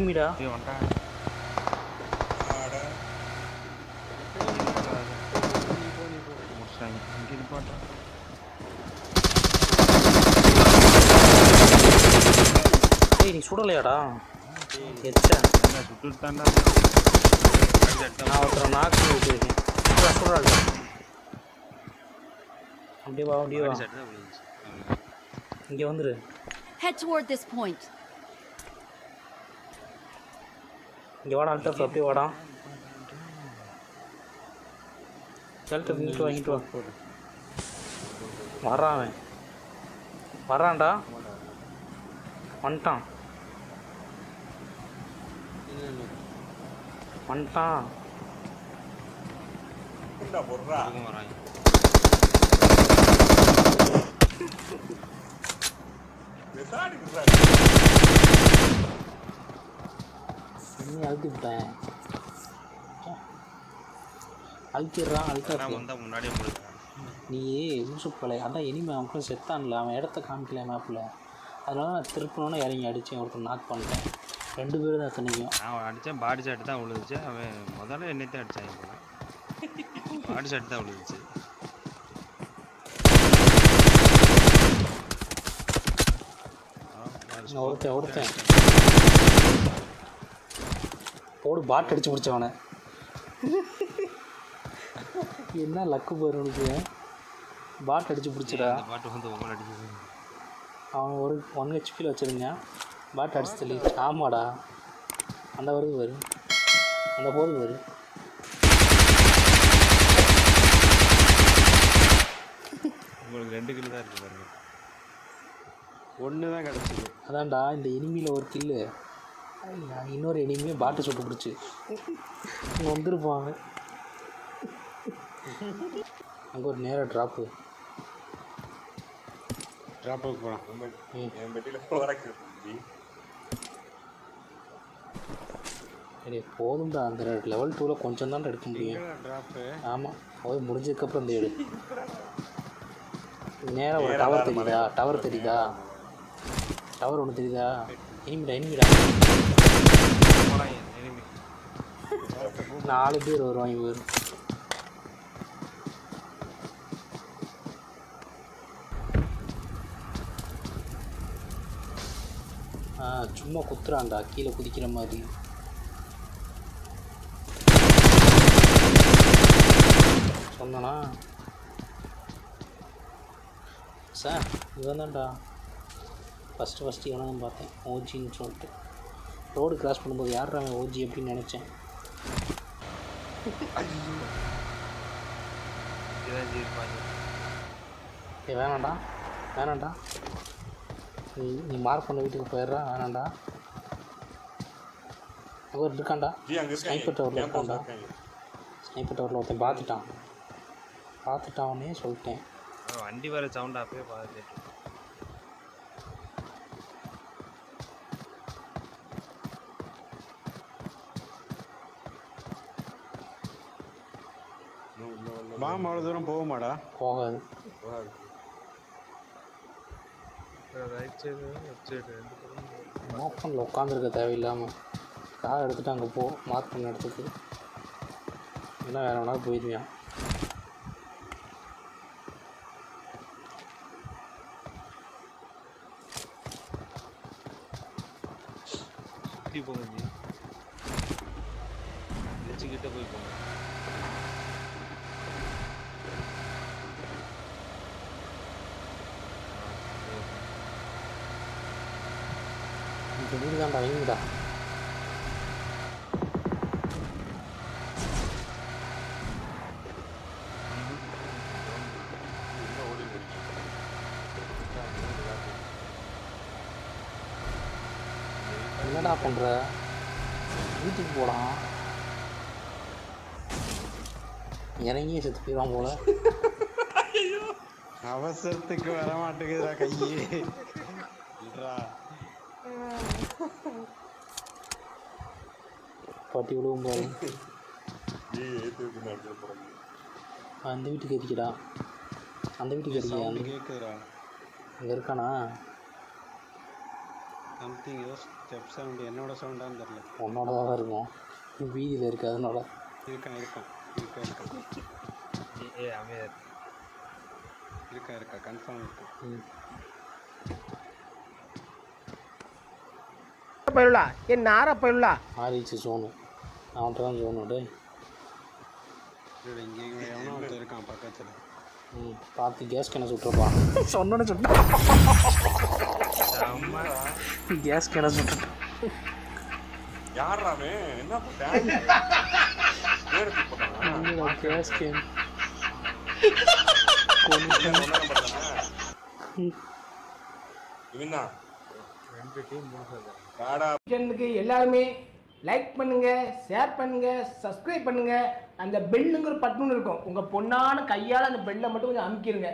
எனிமிடா ஏய் வந்துட்டான் ஆட முடிச்சிட்டாங்க இங்கே நிப்பாட்டா ஏய் நீ சுடலையாடா எச்ச என்ன சுட்டுட்டு தாண்டா நான் ஒருத்தரை நாக்கு விட்டுருக்கேன் சுடா சுடா அப்படியே வா அப்படியே வா சட்டு தான் விழுந்துச்சு இங்கே வந்துரு Head toward this point. இங்கே வாடா அல்டஃப் அப்படியே வாடா அல்டஃப் இங்கிட்டு வாங்கிட்டு வா வரான் அவன் வரான்டா வந்துட்டான் வந்துட்டான் குண்டா போடுறா அதுக்கும் வராங்க வெசாடி குடுறா நீ அழுத்தி விட்டேன் அழுத்திடுறான் அல்டஃப் நான் வந்தால் முன்னாடியே முடிக்கிறான் நீ யூசுப் பழைய அதான் இனிமே அவன் செத்தான்ல அவன் இடத்த காமிக்கல மேப்பில் அதனால நான் திருப்பணுன்னு இறங்கி அடித்தேன் ஒருத்தர் நாக் பண்ணிட்டேன் ரெண்டு பேரும் தான் அத்தனைக்கும் நான் அடித்தேன் பாடி ஷாட் தான் விழுந்துச்சு அவன் முதல்ல என்னைத்தான் அடிச்சாங்க போல பாடி ஷாட் தான் விழுந்துச்சு ஆ, பாரு, நான் ஒருத்தன் ஒருத்தன் போடு பாட் அடிச்சு பிடிச்சவனை என்ன லக்கு பாரு உனக்கு பாட் அடிச்சு பிடிச்சிடா இந்த பாட்டு வந்து உங்களை அடிக்குது அவன் ஒரு ஒன் ஹெச்பியில் வச்சுருங்க பாட் அடிச்சு தள்ளி ஆமாடா அந்த வருது வரும் அந்த போது வரும் உங்களுக்கு ரெண்டு கிலோ தான் இருக்கு பாருங்க ஒன்று தான் கிடச்சிது அதான்டா இந்த இனிமியில் ஒரு கில்லு இன்னொரு இனிமையை பாட்டு சுட்டு பிடிச்சி இங்கே வந்துருப்பாங்க அங்கே ஒரு நேராக ட்ராப்பு ட்ராப்புக்கு போகலாம் என் பெட்டியில வரக்கு சரி போதும்டா அந்த லெவல் டூவில் கொஞ்சம் தான் எடுக்க முடியும் ட்ராப்பு ஆமாம் போய் முடிஞ்சதுக்கப்புறம் இந்த எடு நேராக ஒரு டவர் தெரியுதா டவர் தெரியுதா டவர் ஒன்று தெரியுதா இனிமிடா இனிமிடா போகிறாங்க எனிமி நாலு பேர் வருவாங்க பேர் ஆ சும்மா குத்துறான்டா கீழே குதிக்கிற மாதிரி சொன்னனா சார் இவன் தான்டா ஃபஸ்ட்டு ஃபஸ்ட்டு இவனை தான் பார்த்தேன் ஓஜின்னு சொல்லிட்டு ரோடு கிராஸ் பண்ணும்போது யார் அவன் ஓஜி அப்படின்னு நினச்சேன் இதான் ஜீர்ப்பாங்க ஏய் வேணாம்டா வேணாம்டா நீ நீ மார்க் பண்ண வீட்டுக்கு போயிடுறா வேணாம்டா அங்கே ஒரு இருக்கான்டா ஜி அங்க ஸ்னைப்பர் டவரில் இருக்காங்க இருக்கான்டா இருக்காங்க ஸ்னைப்பர் டவரில் ஒருத்தன் பார்த்துட்டான் பார்த்துட்டான்னே சொல்லிட்டேன் வண்டி வர சவுண்ட் அப்பயே பார்த்துட்டு பாம் அவ்வளோ தூரம் போகுமாடா போகாது ரைட் சைடு லெஃப்ட் சைடு ரெண்டு பக்கம் ஓப்பனில் உட்காந்துருக்க தேவையில்லாமல் கார் எடுத்துகிட்டு அங்கே போ மார்க் பண்ண இடத்துக்கு இல்லை வேறு வேணா போயிடுவியான் சுற்றி போங்க ஜி வச்சுக்கிட்ட போய் போங்க இந்த வீடு தான்டா வீடுடா என்னடா பண்ணுற வீட்டுக்கு போடான் இறங்கியே செத்து போயிடுவான் போல அவசரத்துக்கு வர மாட்டேங்குதுடா கையே இல்லடா. பாட்டி விழுவும் பாரு ஜி ஏத்து இருக்கு நான் எடுத்து போறேன் அந்த வீட்டுக்கு எரிக்கடா அந்த வீட்டுக்கு எரிக்க sound அந்த கேக்குதுடா அங்கே இருக்கானா சம்திங் ஏதோ ஸ்டெப் சவுண்ட் என்னோட சவுண்டான்னு தெரியல உன்னோட தான் இருக்கும் நீ வீதியில் இருக்கு அதனால இருக்கான் இருக்கான் இருக்கா இருக்கா ஏ அமைதியா இரு. இருக்கா இருக்கா கன்ஃபார்ம் இருக்கா ம் பயிலுலா என் நார பயிலுலா மாறிடுச்சு சோனு அவன்கிட்ட தான் சோனு டேய் இல்லை இங்கே இங்கே எவனோ ஒருத்தர் இருக்கான் பக்கத்தில் ம் பார்த்து கேஸ் கிணறு சுட்டுருப்பான் சொன்னோன்னு சுட்டு கேஸ் கிணறு சுட்டு யார்ரா அவன் என்ன டேங்க் பேர் எடுத்து போட்டானா கேஸ் கேன் ஒண்ணா நம்பர் தானே இவன் தான் காடா சேனலுக்கு எல்லாருமே லைக் பண்ணுங்க ஷேர் பண்ணுங்க சப்ஸ்கிரைப் பண்ணுங்க அந்த பெல்லுங்கிற பட்டன் இருக்கும் உங்க பொண்ணான கையால அந்த பெல்லை மட்டும் கொஞ்சம் அமுக்கிருங்க